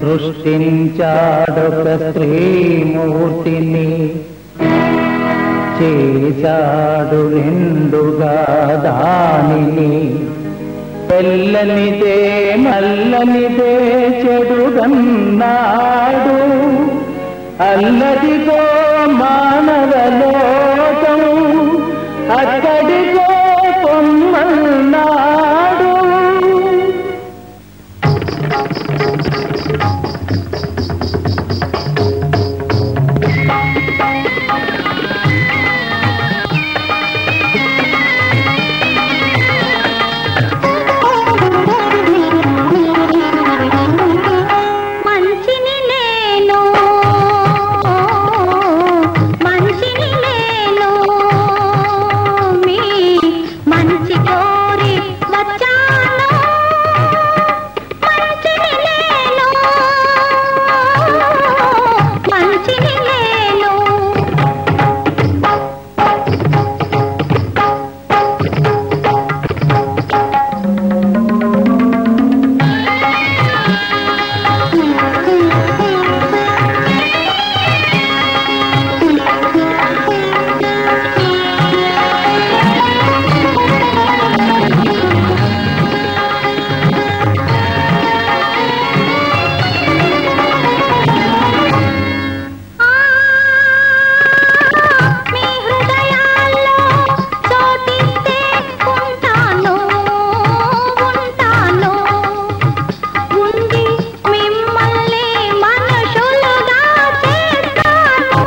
సృష్టించాడొక స్త్రీమూర్తిని చేశాడు రెండుగా దానిని తెల్లనిదే నల్లనిదే చెడుగన్నాడు అల్లదిగో మానవలోకం అక్కడిగో పొమ్మన్నాడు మంచిని నేను మంచిని నేను మీ మంచి కోరి వచ్చాను మంచిని నేను మంచిని నేను మీ హృదయాల్లో చోటిస్తే ఉంటాను ఉంటాను ఉండి మిమ్మల్ని మనుషులుగా చేస్తాను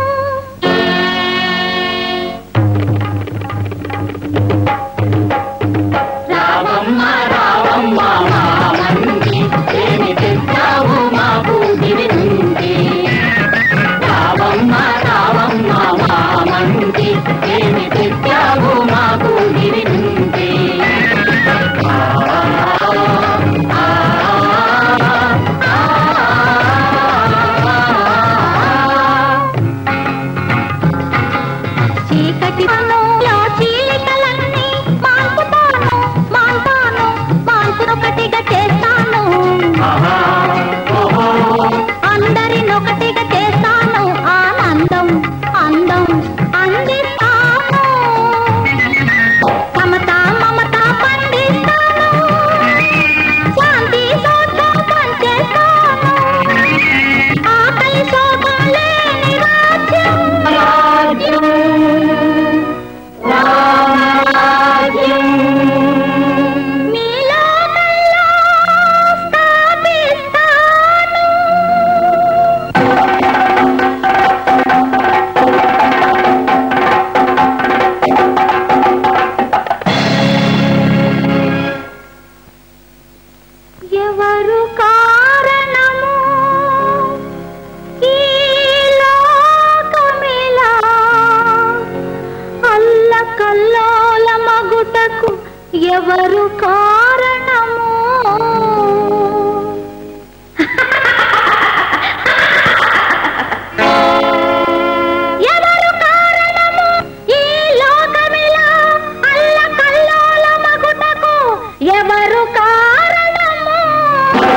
రావమ్మ రావమ్మ మామంది ఏమి తెచ్చావు మా పూజిరి నుండి రావమ్మ రావమ్మ మామంది ఏమి తెచ్చావు మా పూజిరి నుండి చీకటి పనులో చీలికలన్నీ మాన్పుతాను మాన్తాను మాన్పునొకటిగా చేస్తాను అందరినొకటిగా చేస్తాను ఆనందం అందం అందిస్తాను సమత మమత పండిస్తాను శాంతి సౌఖ్యం పంచేస్తాను ఆకలి శోకం లేని రాజ్యం మీలో మళ్ళా స్థాపిస్తాను ఎవరు కారణము ఈ లోకమిలా అల్లకల్లోల మగుటకు ఎవరు కారణము ఎవరు కారణము ఈ లోకమిలా అల్లకల్లోల మగుటకు ఎవరు కారణము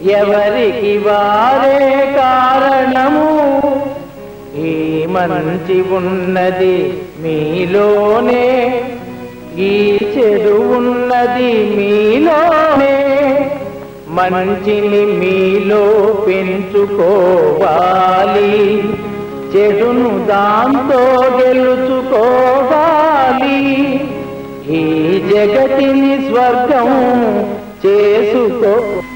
ఎవరికి వారే కారణము ఈ మంచి ఉన్నది మీలోనే ఈ చెడు ఉన్నది మీలోనే మంచిని మీలో పెంచుకోవాలి చెడును దాంతో గెలుచుకోవాలి ఈ జగతిని స్వర్గం చేసుకో